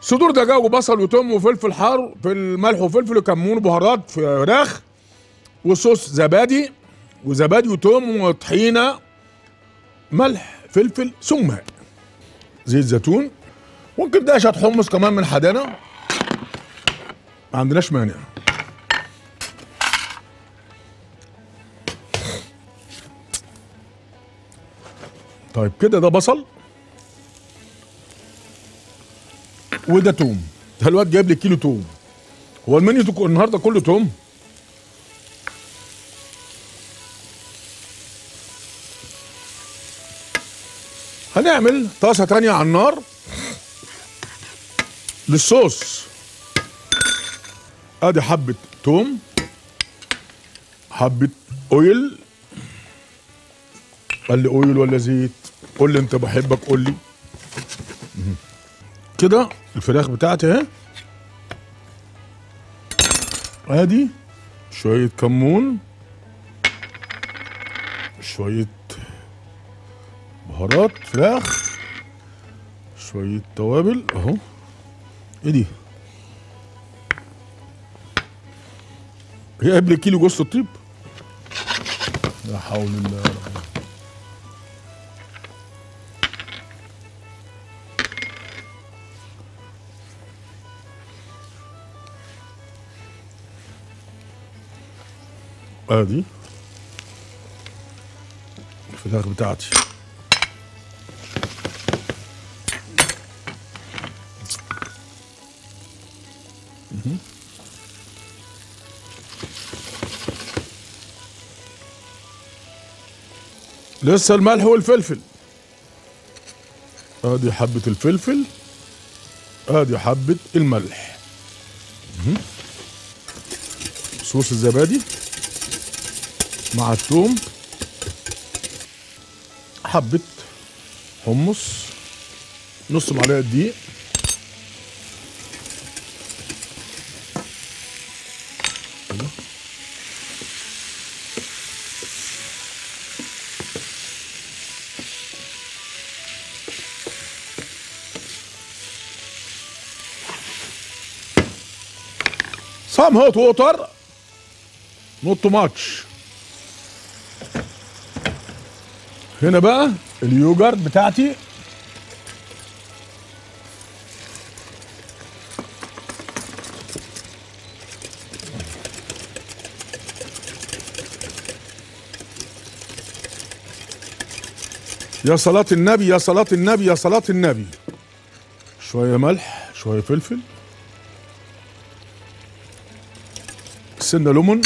صدور دجاج وبصل وتوم وفلفل حار في الملح وفلفل وكمون وبهارات فراخ وصوص زبادي وزبادي وتوم وطحينه ملح فلفل ثم ماء زيت زيتون ممكن دقشة حمص كمان من حدانا ما عندناش مانع طيب كده ده بصل وده توم ده الواد جايب لي كيلو توم هو المنيو تك- النهارده كله توم هنعمل طاسه تانية على النار للصوص ادي حبه توم حبه اويل قال لي اويل ولا زيت قول لي انت بحبك قول لي مهم. كده الفراخ بتاعتي اهي ادي شويه كمون شويه بهارات فراخ شويه توابل اهو ايه دي هي قبل كيلو جوز الطيب لا حول الله يا رب ادي الفراخ بتاعتي مهم. لسه الملح والفلفل ادي حبة الفلفل ادي حبة الملح مهم. صوص الزبادي مع الثوم حبة حمص نص معلقة دقيق Some hot water not too much هنا بقى اليوجرت بتاعتي يا صلاة النبي يا صلاة النبي يا صلاة النبي شوية ملح شوية فلفل سنة ليمون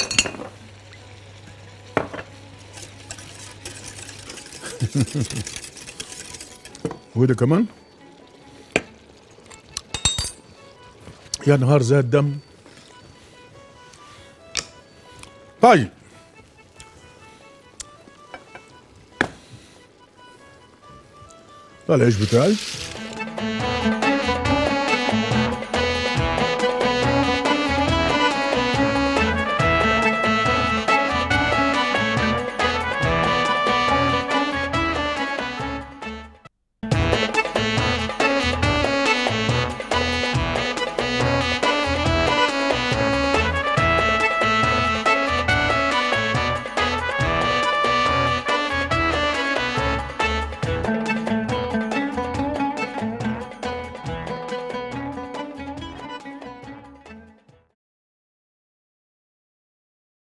وده كمان يا نهار زاد دم طيب ده العيش بتاعي